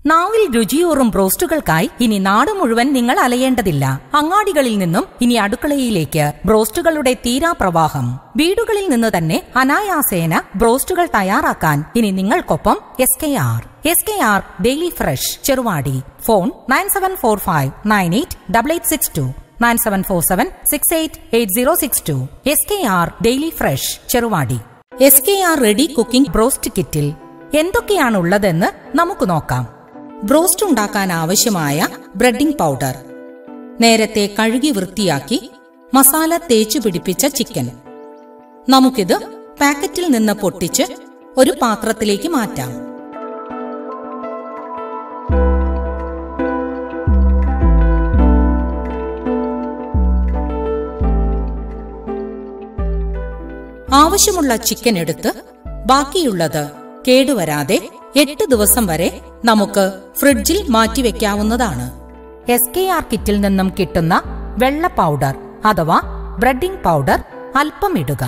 നാവിൽ രുചിയൂറും ബ്രോസ്റ്റുകൾക്കായി ഇനി നാട് മുഴുവൻ നിങ്ങൾ അലയേണ്ടതില്ല അങ്ങാടികളിൽ നിന്നും ഇനി അടുക്കളയിലേക്ക് ബ്രോസ്റ്റുകളുടെ തീരാപ്രവാഹം വീടുകളിൽ നിന്ന് തന്നെ അനായാസേന ബ്രോസ്റ്റുകൾ തയ്യാറാക്കാൻ ഇനി നിങ്ങൾക്കൊപ്പം S K R S K R daily fresh Cheruvadi phone nine seven four five nine eight double eight six two nine seven four seven six eight eight zero six two S K R daily fresh Cheruvadi S K R ready cooking broast കിറ്റിൽ എന്തൊക്കെയാണ് ഉള്ളതെന്ന് നമുക്ക് നോക്കാം broast ഉണ്ടാക്കാൻ ആവശ്യമായ ബ്രെഡിംഗ് powder നേരത്തെ കഴുകി വൃത്തിയാക്കി മസാല തേച്ചു പിടിപ്പിച്ച ചിക്കൻ നമുക്കിത് പാക്കറ്റിൽ നിന്ന് പൊട്ടിച്ച് ഒരു പാത്രത്തിലേക്ക് മാറ്റാം ആവശ്യമുള്ള ചിക്കൻ എടുത്ത് ബാക്കിയുള്ളത് കേടുവരാതെ എട്ട് ദിവസം വരെ നമുക്ക് ഫ്രിഡ്ജിൽ മാറ്റിവെക്കാവുന്നതാണ് എസ് കെ ആർ കിറ്റിൽ നിന്നും കിട്ടുന്ന വെള്ള പൗഡർ അഥവാ ബ്രെഡിംഗ് പൗഡർ അല്പം ഇടുക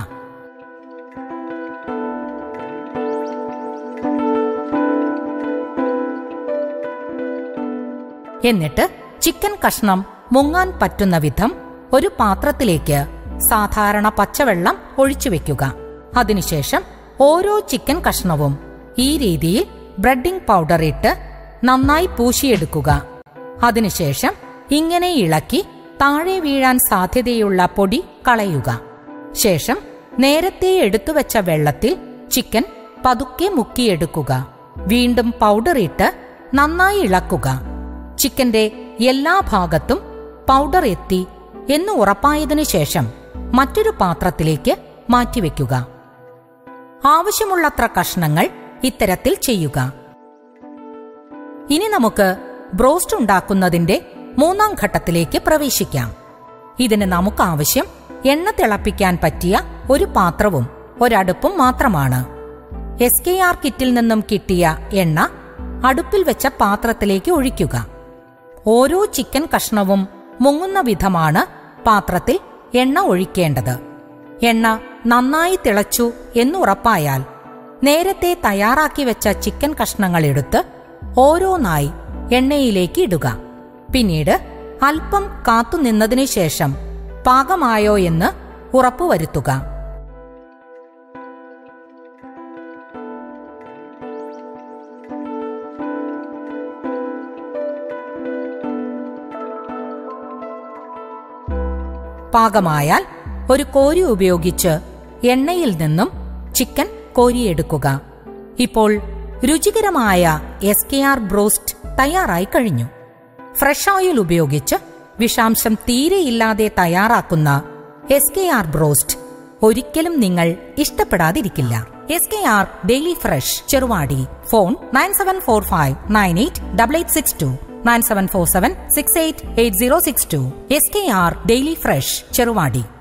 എന്നിട്ട് ചിക്കൻ കഷ്ണം മുങ്ങാൻ പറ്റുന്ന വിധം ഒരു പാത്രത്തിലേക്ക് സാധാരണ പച്ചവെള്ളം ഒഴിച്ചു വെക്കുക അതിനുശേഷം ഓരോ ചിക്കൻ കഷ്ണവും ഈ രീതിയിൽ ബ്രെഡിംഗ് പൗഡർ ഇട്ട് നന്നായി പൂശിയെടുക്കുക അതിനുശേഷം ഇങ്ങനെ ഇളക്കി താഴെ വീഴാൻ സാധ്യതയുള്ള പൊടി കളയുക ശേഷം നേരത്തെ എടുത്തുവെച്ച വെള്ളത്തിൽ ചിക്കൻ പതുക്കെ മുക്കിയെടുക്കുക വീണ്ടും പൗഡർ ഇട്ട് നന്നായി ഇളക്കുക ചിക്കന്റെ എല്ലാ ഭാഗത്തും പൗഡർ എത്തി എന്ന് ഉറപ്പായതിനു ശേഷം മറ്റൊരു പാത്രത്തിലേക്ക് മാറ്റിവെക്കുക ആവശ്യമുള്ളത്ര കഷ്ണങ്ങൾ ഇത്തരത്തിൽ ചെയ്യുക ഇനി നമുക്ക് ബ്രോസ്റ്റ് ഉണ്ടാക്കുന്നതിന്റെ മൂന്നാം ഘട്ടത്തിലേക്ക് പ്രവേശിക്കാം ഇതിന് നമുക്ക് ആവശ്യം എണ്ണ തിളപ്പിക്കാൻ പറ്റിയ ഒരു പാത്രവും ഒരടുപ്പും മാത്രമാണ് എസ് കെ ആർ കിറ്റിൽ നിന്നും കിട്ടിയ എണ്ണ അടുപ്പിൽ വെച്ച പാത്രത്തിലേക്ക് ഒഴിക്കുക ഓരോ ചിക്കൻ കഷ്ണവും മുങ്ങുന്ന വിധമാണ് പാത്രത്തിൽ എണ്ണ ഒഴിക്കേണ്ടത് എണ്ണ നന്നായി തിളച്ചു എന്നുറപ്പായാൽ നേരത്തെ തയ്യാറാക്കി വെച്ച ചിക്കൻ കഷ്ണങ്ങൾ എടുത്ത് ഓരോന്നായി എണ്ണയിലേക്ക് ഇടുക പിന്നീട് അല്പം കാത്തുനിന്നതിനു ശേഷം പാകമായോ എന്ന് ഉറപ്പുവരുത്തുക പാകമായാൽ ഒരു കോരി ഉപയോഗിച്ച് എണ്ണയിൽ നിന്നും ചിക്കൻ കോരിയെടുക്കുക ഇപ്പോൾ രുചികരമായ എസ് കെ ആർ ബ്രോസ്റ്റ് തയ്യാറായി കഴിഞ്ഞു ഫ്രഷ് ഓയിൽ ഉപയോഗിച്ച് വിഷാംശം തീരെയില്ലാതെ തയ്യാറാക്കുന്ന എസ് കെ ആർ ബ്രോസ്റ്റ് ഒരിക്കലും നിങ്ങൾ ഇഷ്ടപ്പെടാതിരിക്കില്ല S K R daily fresh Cheruvadi phone nine seven four five nine eight double eight six two nine seven four seven six eight eight zero six two S K R daily fresh Cheruvadi